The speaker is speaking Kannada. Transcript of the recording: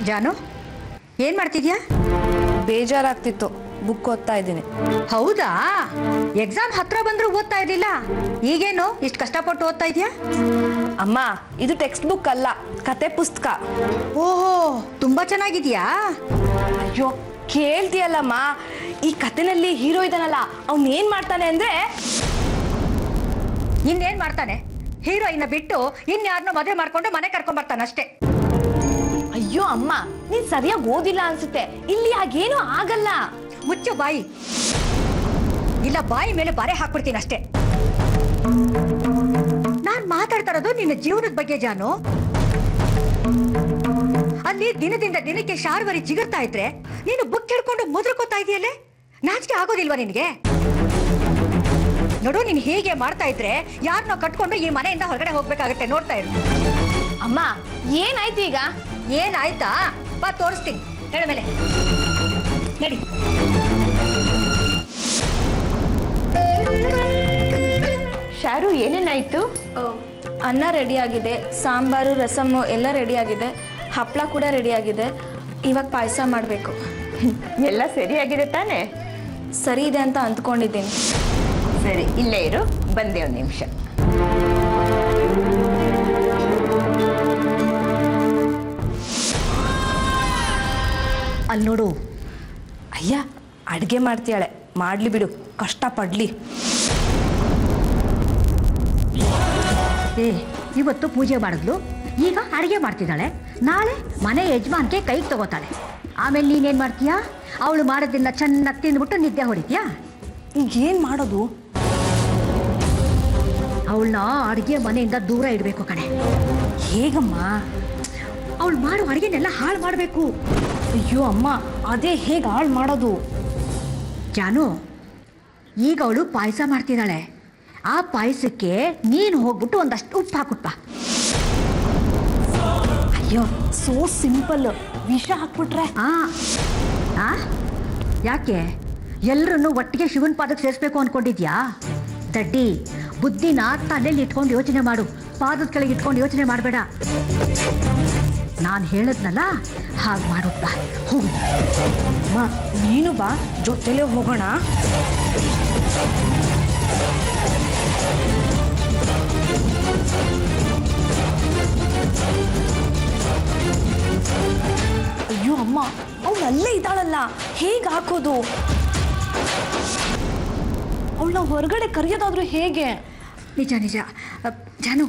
ಜಾನು ಏನ್ ಮಾಡ್ತಿದ್ಯಾ ಬೇಜಾರಾಗ್ತಿತ್ತು ಬುಕ್ ಓದ್ತಾ ಇದ್ದೀನಿ ಹೌದಾ ಎಕ್ಸಾಮ್ ಹತ್ರ ಬಂದ್ರು ಓದ್ತಾ ಇರ್ಲಿಲ್ಲ ಈಗೇನು ಇಷ್ಟು ಕಷ್ಟಪಟ್ಟು ಓದ್ತಾ ಇದೀಯಾ ಅಮ್ಮ ಇದು ಟೆಕ್ಸ್ಟ್ ಬುಕ್ ಅಲ್ಲ ಕತೆ ಪುಸ್ತಕ ಓಹೋ ತುಂಬಾ ಚೆನ್ನಾಗಿದ್ಯಾ ಅಯ್ಯೋ ಕೇಳ್ತೀಯಲ್ಲಮ್ಮ ಈ ಕತೆನಲ್ಲಿ ಹೀರೋ ಇದಾನಲ್ಲ ಅವ್ನ್ ಏನ್ ಮಾಡ್ತಾನೆ ಅಂದ್ರೆ ಇನ್ನೇನ್ ಮಾಡ್ತಾನೆ ಹೀರೋಯಿನ್ನ ಬಿಟ್ಟು ಇನ್ಯಾರನ್ನೋ ಮದುವೆ ಮಾಡ್ಕೊಂಡು ಮನೆ ಕರ್ಕೊಂಡ್ ಬರ್ತಾನೆ ಅಷ್ಟೇ ಅಯ್ಯೋ ಅಮ್ಮ ನೀನ್ ಸರಿಯಾಗಿ ಓದಿಲ್ಲ ಅನ್ಸುತ್ತೆ ಇಲ್ಲಿ ಹಾಗೇನು ಆಗಲ್ಲ ಮುಚ್ಚು ಬಾಯಿ ಇಲ್ಲ ಬಾಯಿ ಮೇಲೆ ಬಾರೆ ಹಾಕ್ಬಿಡ್ತೀನಿ ಅಷ್ಟೇ ನಾನ್ ಮಾತಾಡ್ತಾ ಇರೋದು ನಿನ್ನ ಜೀವನದ ಬಗ್ಗೆ ಜಾನು ಅಲ್ಲಿ ದಿನದಿಂದ ದಿನಕ್ಕೆ ಶಾರ್ವರಿ ಚಿಗುರ್ತಾ ಇದ್ರೆ ನೀನು ಬುಕ್ ಹಿಡ್ಕೊಂಡು ಮುದ್ರಕೋತಾ ಇದೆಯಲ್ಲೇ ನಾಚಿಕೆ ಆಗೋದಿಲ್ವಾ ನಿನಗೆ ನೋಡು ನೀನ್ ಹೀಗೆ ಮಾಡ್ತಾ ಇದ್ರೆ ಯಾರನ್ನೋ ಕಟ್ಕೊಂಡು ಈ ಮನೆಯಿಂದ ಹೊರಗಡೆ ಹೋಗ್ಬೇಕಾಗತ್ತೆ ನೋಡ್ತಾ ಇರು ಅಮ್ಮ ಏನಾಯ್ತು ಈಗ ಏನಾಯ್ತಾ ಬಾ ತೋರಿಸ್ತೀನಿ ಹೇಳ ಮೇಲೆ ನಡಿ ಶಾರು ಏನೇನಾಯ್ತು ಅನ್ನ ರೆಡಿಯಾಗಿದೆ ಸಾಂಬಾರು ರಸಮ್ಮು ಎಲ್ಲ ರೆಡಿಯಾಗಿದೆ ಹಪ್ಪಳ ಕೂಡ ರೆಡಿಯಾಗಿದೆ ಇವಾಗ ಪಾಯಸ ಮಾಡಬೇಕು ಎಲ್ಲ ಸರಿಯಾಗಿದೆ ತಾನೇ ಸರಿ ಇದೆ ಅಂತ ಅಂದ್ಕೊಂಡಿದ್ದೀನಿ ಸರಿ ಇಲ್ಲೇ ಇರು ಬಂದೆ ಒಂದು ನಿಮಿಷ ಅಲ್ಲಿ ನೋಡು ಅಯ್ಯ ಅಡ್ಗೆ ಮಾಡ್ತೀಯಾಳೆ ಮಾಡ್ಲಿ ಬಿಡು ಕಷ್ಟ ಪಡ್ಲಿ ಏ ಇವತ್ತು ಪೂಜೆ ಮಾಡಿದ್ಲು ಈಗ ಅಡಿಗೆ ಮಾಡ್ತಿದ್ದಾಳೆ ನಾಳೆ ಮನೆ ಯಜಮಾನ್ಗೆ ಕೈಗೆ ತಗೋತಾಳೆ ಆಮೇಲೆ ನೀನೇನ್ ಮಾಡ್ತೀಯಾ ಅವಳು ಮಾಡೋದನ್ನ ಚೆನ್ನಾಗಿ ತಿಂದ್ಬಿಟ್ಟು ನಿದ್ದೆ ಹೊಡಿತೀಯಾ ಈಗ ಏನ್ ಮಾಡೋದು ಅವಳನ್ನ ಅಡುಗೆ ಮನೆಯಿಂದ ದೂರ ಇಡಬೇಕು ಕಣೆ ಹೇಗಮ್ಮ ಅವಳು ಮಾಡೋ ಅಡುಗೆನೆಲ್ಲ ಹಾಳು ಮಾಡಬೇಕು ಅಯ್ಯೋ ಅಮ್ಮ ಅದೇ ಹೇಗೆ ಹಾಳು ಮಾಡೋದು ಜಾನು ಈಗ ಅವಳು ಪಾಯಸ ಮಾಡ್ತಿದ್ದಾಳೆ ಆ ಪಾಯಸಕ್ಕೆ ನೀನು ಹೋಗ್ಬಿಟ್ಟು ಒಂದಷ್ಟು ಉಪ್ಪು ಹಾಕುಟ್ಟ ಅಯ್ಯೋ ಸೋ ಸಿಂಪಲ್ ವಿಷ ಹಾಕ್ಬಿಟ್ರೆ ಆ ಆ? ಯಾಕೆ ಎಲ್ಲರನ್ನು ಒಟ್ಟಿಗೆ ಶಿವನ್ ಪಾದಕ್ಕೆ ಸೇರಿಸ್ಬೇಕು ಅನ್ಕೊಂಡಿದ್ಯಾ ದಡ್ಡಿ ಬುದ್ಧಿನ ತಲೆಯಲ್ಲಿ ಇಟ್ಕೊಂಡು ಯೋಚನೆ ಮಾಡು ಪಾದದ ಕೆಳಗೆ ಇಟ್ಕೊಂಡು ಯೋಚನೆ ಮಾಡಬೇಡ ನಾನು ಹೇಳದ್ನಲ್ಲ ಹಾಗೆ ಮಾಡುತ್ತ ಹೋಗು ಅಮ್ಮ ನೀನು ಬಾ ಜೊತೆಲೇ ಹೋಗೋಣ ಅಯ್ಯೋ ಅಮ್ಮ ಅವಳು ಅಲ್ಲೇ ಇದ್ದಾಳಲ್ಲ ಹೇಗೆ ಹಾಕೋದು ಅವಳನ್ನ ಹೊರಗಡೆ ಕರೆಯೋದಾದ್ರೂ ಹೇಗೆ ನಿಜ ನಿಜ ಅ, ಜಾನು